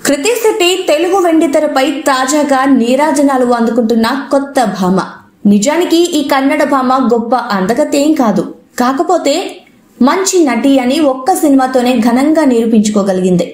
కృతి శెట్టి తెలుగు వెండితెరపై తాజాగా నీరాజనాలు అందుకుంటున్న కొత్త భామ నిజానికి ఈ కన్నడ భామ గొప్ప అందగతేం కాదు కాకపోతే మంచి నటి అని ఒక్క సినిమాతోనే ఘనంగా నిరూపించుకోగలిగింది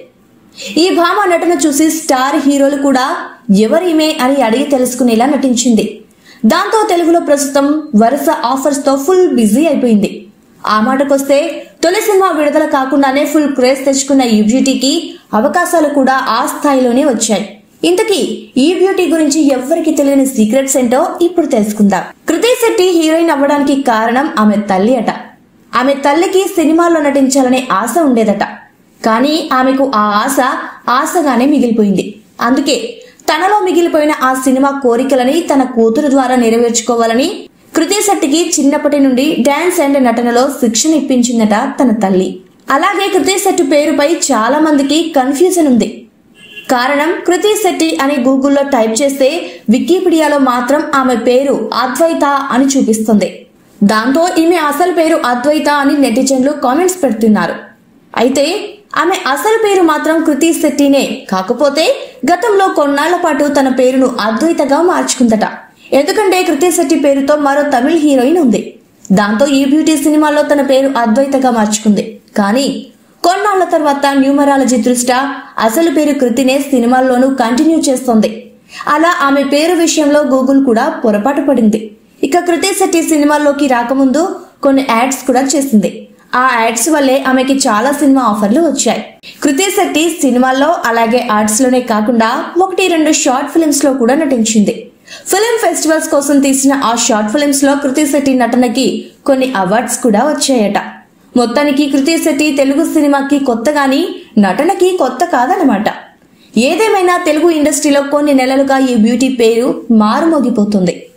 ఈ భామ నటన చూసి స్టార్ హీరోలు కూడా ఎవరిమే అని అడిగి తెలుసుకునేలా నటించింది దాంతో తెలుగులో ప్రస్తుతం వరుస ఆఫర్స్ తో ఫుల్ బిజీ అయిపోయింది ఆ మాటకొస్తే తొలి సినిమా విడుదల కాకుండానే ఫుల్ క్రేజ్ తెచ్చుకున్న ఈ బ్యూటీకి అవకాశాలు కూడా ఆ స్థాయిలోనే వచ్చాయి ఇంతకీ ఈ బ్యూటీ గురించి ఎవ్వరికి తెలియని సీక్రెట్స్ ఏంటో ఇప్పుడు తెలుసుకుందాం కృతి శెట్టి హీరోయిన్ అవ్వడానికి కారణం ఆమె తల్లి అట ఆమె తల్లికి సినిమాల్లో నటించాలనే ఆశ ఉండేదట కానీ ఆమెకు ఆ ఆశ ఆశగానే మిగిలిపోయింది అందుకే తనలో మిగిలిపోయిన ఆ సినిమా కోరికలని తన కూతురు ద్వారా నెరవేర్చుకోవాలని కృతి శెట్టికి చిన్నప్పటి నుండి డాన్స్ అండ్ నటనలో శిక్షణ ఇప్పించిందట తన తల్లి అలాగే కృతి శెట్టి పేరుపై చాలా మందికి కన్ఫ్యూజన్ ఉంది కారణం కృతి శెట్టి అని గూగుల్లో టైప్ చేస్తే వికీపీడియాలో మాత్రం ఆమె పేరు అద్వైత అని చూపిస్తుంది దాంతో ఈమె అసలు పేరు అద్వైత అని నెటిజన్లు కామెంట్స్ పెడుతున్నారు అయితే ఆమె అసలు పేరు మాత్రం కృతి శెట్టినే కాకపోతే గతంలో కొన్నాళ్ల పాటు తన పేరును అద్వైతగా మార్చుకుందట ఎందుకంటే కృతి శెట్టి పేరుతో మరో తమిళ హీరోయిన్ ఉంది దాంతో ఈ బ్యూటీ సినిమాలో తన పేరు అద్వైతగా మార్చుకుంది కానీ కొన్నాళ్ల తర్వాత న్యూమరాలజీ దృష్ట్యా అసలు పేరు కృతినే సినిమాల్లోనూ కంటిన్యూ చేస్తోంది అలా ఆమె పేరు విషయంలో గూగుల్ కూడా పొరపాటు పడింది ఇక కృతి శెట్టి సినిమాల్లోకి రాకముందు కొన్ని యాడ్స్ కూడా చేసింది ఆ యాడ్స్ వల్లే ఆమెకి చాలా సినిమా ఆఫర్లు వచ్చాయి కృతి శెట్టి సినిమాల్లో అలాగే ఆర్ట్స్ లోనే కాకుండా ఒకటి రెండు షార్ట్ ఫిల్మ్స్ లో కూడా నటించింది ఫిల్మ్ ఫెస్టివల్స్ కోసం తీసిన ఆ షార్ట్ ఫిల్మ్స్ లో కృతి శెట్టి నటనకి కొన్ని అవార్డ్స్ కూడా వచ్చాయట మొత్తానికి కృతి శెట్టి తెలుగు సినిమాకి కొత్త గాని నటనకి కొత్త కాదనమాట ఏదేమైనా తెలుగు ఇండస్ట్రీలో కొన్ని నెలలుగా ఈ బ్యూటీ పేరు మారుమోగిపోతుంది